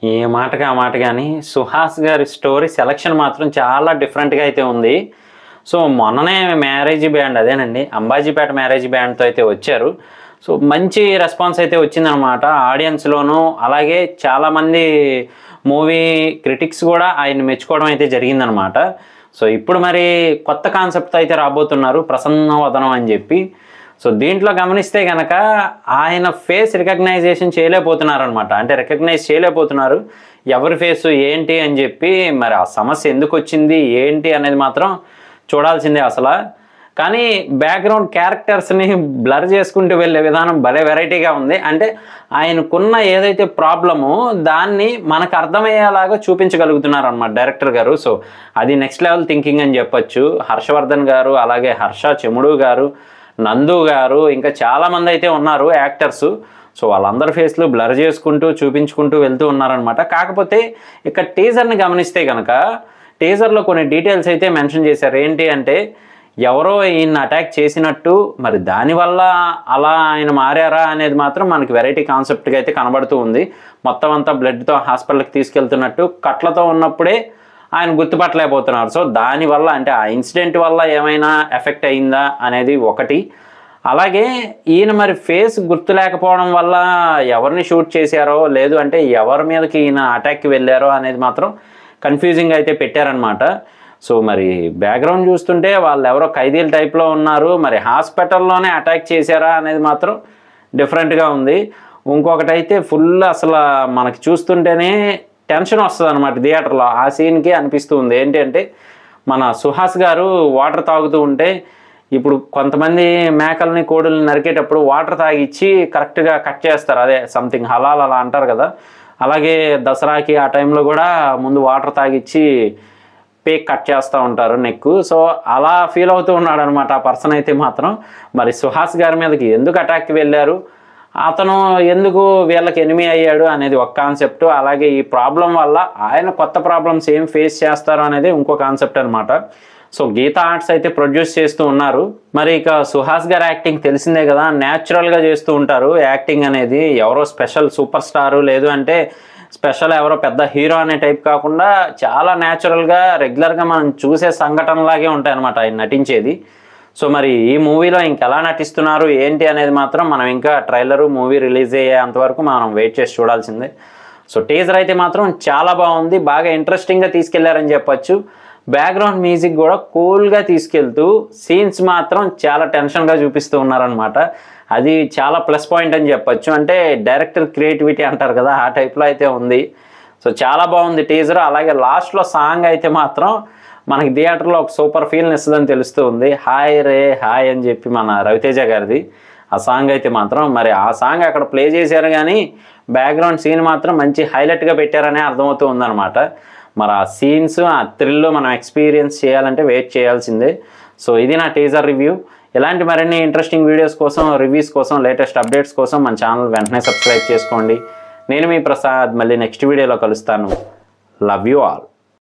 ఏ మాటగా ఆ మాట కానీ సుహాస్ గారి స్టోరీ సెలక్షన్ మాత్రం చాలా డిఫరెంట్గా అయితే ఉంది సో మొన్ననే మ్యారేజ్ బ్యాండ్ అదేనండి అంబాజీపేట మ్యారేజ్ బ్యాండ్తో అయితే వచ్చారు సో మంచి రెస్పాన్స్ అయితే వచ్చిందనమాట ఆడియన్స్లోనూ అలాగే చాలామంది మూవీ క్రిటిక్స్ కూడా ఆయన మెచ్చుకోవడం అయితే జరిగిందనమాట సో ఇప్పుడు మరి కొత్త కాన్సెప్ట్తో అయితే రాబోతున్నారు ప్రసన్న వదనం అని చెప్పి సో దీంట్లో గమనిస్తే కనుక ఆయన ఫేస్ రికగ్నైజేషన్ చేయలేకపోతున్నారు అనమాట అంటే రికగ్నైజ్ చేయలేకపోతున్నారు ఎవరి ఫేస్ ఏంటి అని చెప్పి మరి ఆ సమస్య ఎందుకు వచ్చింది ఏంటి అనేది మాత్రం చూడాల్సిందే అసలు కానీ బ్యాక్గ్రౌండ్ క్యారెక్టర్స్ని బ్లర్ చేసుకుంటూ వెళ్ళే విధానం భలే వెరైటీగా ఉంది అంటే ఆయనకున్న ఏదైతే ప్రాబ్లమో దాన్ని మనకు అర్థమయ్యేలాగా చూపించగలుగుతున్నారు అనమాట డైరెక్టర్ గారు సో అది నెక్స్ట్ లెవెల్ థింకింగ్ అని చెప్పొచ్చు హర్షవర్ధన్ గారు అలాగే హర్ష చెముడు గారు నందు గారు ఇంకా చాలామంది అయితే ఉన్నారు యాక్టర్స్ సో వాళ్ళందరి ఫేస్లు బ్లర్ చేసుకుంటూ చూపించుకుంటూ వెళ్తూ ఉన్నారనమాట కాకపోతే ఇక్కడ టీజర్ని గమనిస్తే కనుక టీజర్లో కొన్ని డీటెయిల్స్ అయితే మెన్షన్ చేశారు ఏంటి అంటే ఎవరో ఈయన అటాక్ చేసినట్టు మరి దానివల్ల అలా ఆయన మారారా అనేది మాత్రం మనకి వెరైటీ కాన్సెప్ట్గా అయితే కనబడుతూ ఉంది మొత్తం అంతా బ్లడ్తో హాస్పిటల్కి తీసుకెళ్తున్నట్టు కట్లతో ఉన్నప్పుడే ఆయన గుర్తుపట్టలేకపోతున్నారు సో దానివల్ల అంటే ఆ ఇన్సిడెంట్ వల్ల ఏమైనా ఎఫెక్ట్ అయిందా అనేది ఒకటి అలాగే ఈయన మరి ఫేస్ గుర్తు లేకపోవడం వల్ల ఎవరిని షూట్ చేశారో లేదు అంటే ఎవరి మీదకి ఈయన అటాక్కి వెళ్ళారో అనేది మాత్రం కన్ఫ్యూజింగ్ అయితే పెట్టారనమాట సో మరి బ్యాక్గ్రౌండ్ చూస్తుంటే వాళ్ళు ఎవరో ఖైదీల టైప్లో ఉన్నారు మరి హాస్పిటల్లోనే అటాక్ చేశారా అనేది మాత్రం డిఫరెంట్గా ఉంది ఇంకొకటి అయితే ఫుల్ అసలు మనకి చూస్తుంటేనే టెన్షన్ వస్తుంది అనమాట థియేటర్లో ఆ సీన్కి అనిపిస్తూ ఉంది ఏంటి అంటే మన సుహాస్ గారు వాటర్ తాగుతూ ఉంటే ఇప్పుడు కొంతమంది మేకల్ని కోడుల్ని నరికేటప్పుడు వాటర్ తాగిచ్చి కరెక్ట్గా కట్ చేస్తారు అదే సంథింగ్ హలాల్ అలా అంటారు కదా అలాగే దసరాకి ఆ టైంలో కూడా ముందు వాటర్ తాగిచ్చి పేక్ కట్ చేస్తూ ఉంటారు నెక్ సో అలా ఫీల్ అవుతూ ఉన్నాడు అనమాట ఆ పర్సన్ అయితే మాత్రం మరి సుహాస్ గారి మీదకి ఎందుకు అటాక్కి వెళ్ళారు అతను ఎందుకు వీళ్ళకి ఎనిమి అయ్యాడు అనేది ఒక కాన్సెప్ట్ అలాగే ఈ ప్రాబ్లం వల్ల ఆయన కొత్త ప్రాబ్లమ్స్ ఏం ఫేస్ చేస్తారు అనేది ఇంకో కాన్సెప్ట్ అనమాట సో గీతా ఆర్ట్స్ అయితే ప్రొడ్యూస్ చేస్తూ ఉన్నారు మరి ఇక సుహాస్ గారి యాక్టింగ్ తెలిసిందే కదా న్యాచురల్గా చేస్తూ ఉంటారు యాక్టింగ్ అనేది ఎవరో స్పెషల్ సూపర్ స్టారు లేదు అంటే స్పెషల్ ఎవరో పెద్ద హీరో అనే టైప్ కాకుండా చాలా న్యాచురల్గా రెగ్యులర్గా మనం చూసే సంఘటనలాగే ఉంటాయి అనమాట ఆయన నటించేది సో మరి ఈ మూవీలో ఇంకెలా నటిస్తున్నారు ఏంటి అనేది మాత్రం మనం ఇంకా ట్రైలరు మూవీ రిలీజ్ అయ్యేంతవరకు మనం వెయిట్ చేసి చూడాల్సిందే సో టీజర్ అయితే మాత్రం చాలా బాగుంది బాగా ఇంట్రెస్టింగ్గా తీసుకెళ్లారని చెప్పొచ్చు బ్యాక్గ్రౌండ్ మ్యూజిక్ కూడా కూల్గా తీసుకెళ్తూ సీన్స్ మాత్రం చాలా టెన్షన్గా చూపిస్తూ ఉన్నారనమాట అది చాలా ప్లస్ పాయింట్ అని చెప్పొచ్చు అంటే డైరెక్టర్ క్రియేటివిటీ అంటారు కదా ఆ టైప్లో అయితే ఉంది సో చాలా బాగుంది టీజర్ అలాగే లాస్ట్లో సాంగ్ అయితే మాత్రం మనకి థియేటర్లో ఒక సూపర్ ఫీల్ని ఇస్తుందని తెలుస్తూ ఉంది హాయ్ రే హాయ్ అని చెప్పి మన రవితేజ గారిది ఆ సాంగ్ అయితే మాత్రం మరి ఆ సాంగ్ అక్కడ ప్లే చేశారు కానీ బ్యాక్గ్రౌండ్ సీన్ మాత్రం మంచి హైలైట్గా పెట్టారనే అర్థమవుతూ ఉందన్నమాట మరి ఆ సీన్స్ ఆ థ్రిల్ మనం ఎక్స్పీరియన్స్ చేయాలంటే వెయిట్ చేయాల్సిందే సో ఇది నా టీజర్ రివ్యూ ఇలాంటి మరిన్ని ఇంట్రెస్టింగ్ వీడియోస్ కోసం రివ్యూస్ కోసం లేటెస్ట్ అప్డేట్స్ కోసం మన ఛానల్ వెంటనే సబ్స్క్రైబ్ చేసుకోండి నేను మీ ప్రసాద్ మళ్ళీ నెక్స్ట్ వీడియోలో కలుస్తాను లవ్ యూ ఆల్